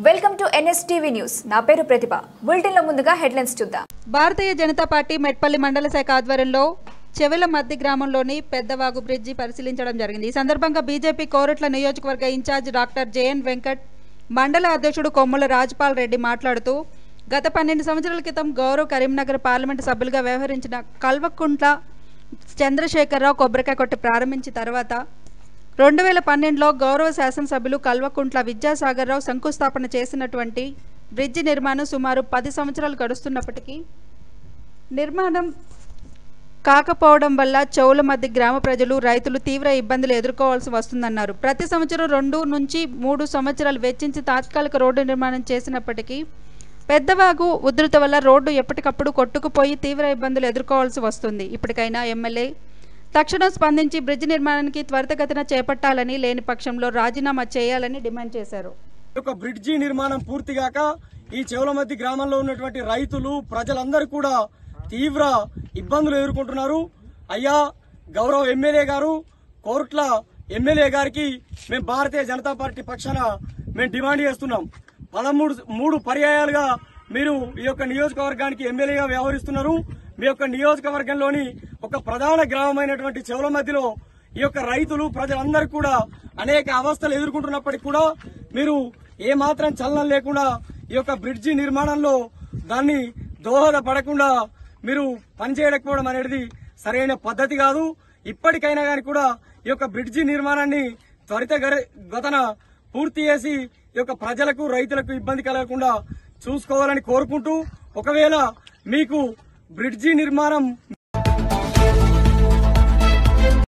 welcome to NSTV news నా పేరు ప్రతిభ బులెటిన్లో ముందుగా హెడ్లైన్స్ చూద్దాం భారతీయ జనతా పార్టీ మెట్పల్లి మండల శాఖ ఆధ్వర్యంలో చెవెల మద్ది గ్రామంలోని పెద్దవాగు బ్రిడ్జి పరిశీలించడం జరిగింది ఈ సందర్భంగా బీజేపీ కోరట్ల నియోజకవర్గ ఇన్ఛార్జ్ డాక్టర్ జేఎన్ వెంకట్ మండల అధ్యక్షుడు కొమ్ముల రాజ్పాల్ రెడ్డి మాట్లాడుతూ గత పన్నెండు సంవత్సరాల క్రితం గౌరవ్ కరీంనగర్ పార్లమెంటు సభ్యులుగా వ్యవహరించిన కల్వకుంట్ల చంద్రశేఖరరావు కొబ్బరికాయ కొట్టి ప్రారంభించిన తర్వాత రెండు వేల పన్నెండులో గౌరవ శాసనసభ్యులు కల్వకుంట్ల విద్యాసాగర్రావు శంకుస్థాపన చేసినటువంటి బ్రిడ్జి నిర్మాణం సుమారు పది సంవత్సరాలు గడుస్తున్నప్పటికీ నిర్మాణం కాకపోవడం వల్ల చెవుల మధ్య గ్రామ ప్రజలు రైతులు తీవ్ర ఇబ్బందులు ఎదుర్కోవాల్సి వస్తుందన్నారు ప్రతి సంవత్సరం రెండు నుంచి మూడు సంవత్సరాలు వెచ్చించి తాత్కాలిక రోడ్డు నిర్మాణం చేసినప్పటికీ పెద్దవాగు ఉధృత వల్ల రోడ్డు ఎప్పటికప్పుడు కొట్టుకుపోయి తీవ్ర ఇబ్బందులు ఎదుర్కోవాల్సి వస్తుంది ఇప్పటికైనా ఎమ్మెల్యే తక్షణం స్పందించి బ్రిడ్జి నిర్మాణానికి త్వరితగతిన చేపట్టాలని లేని పక్షంలో రాజీనామా చేయాలని డిమాండ్ చేశారు ఈ యొక్క బ్రిడ్జి నిర్మాణం పూర్తిగాక ఈ చెవులమద్ది గ్రామంలో ఉన్నటువంటి రైతులు ప్రజలందరూ కూడా తీవ్ర ఇబ్బందులు ఎదుర్కొంటున్నారు అయ్యా గౌరవ ఎమ్మెల్యే గారు కోర్టుల ఎమ్మెల్యే గారికి మేము భారతీయ జనతా పార్టీ పక్షాన మేము డిమాండ్ చేస్తున్నాం పదమూడు మూడు పర్యాయాలుగా మీరు ఈ యొక్క నియోజకవర్గానికి ఎమ్మెల్యేగా వ్యవహరిస్తున్నారు మీ యొక్క నియోజకవర్గంలోని ఒక ప్రధాన గ్రామమైనటువంటి చెవుల మధ్యలో ఈ యొక్క రైతులు ప్రజలందరూ కూడా అనేక అవస్థలు ఎదుర్కొంటున్నప్పటికీ కూడా మీరు ఏ మాత్రం చలనం లేకుండా ఈ యొక్క బ్రిడ్జి నిర్మాణంలో దాన్ని దోహదపడకుండా మీరు పనిచేయకపోవడం అనేది సరైన పద్ధతి కాదు ఇప్పటికైనా కానీ కూడా ఈ యొక్క బ్రిడ్జి నిర్మాణాన్ని త్వరితగతన పూర్తి చేసి ఈ యొక్క ప్రజలకు రైతులకు ఇబ్బంది కలగకుండా చూసుకోవాలని కోరుకుంటూ ఒకవేళ మీకు బ్రిడ్జి నిర్మాణం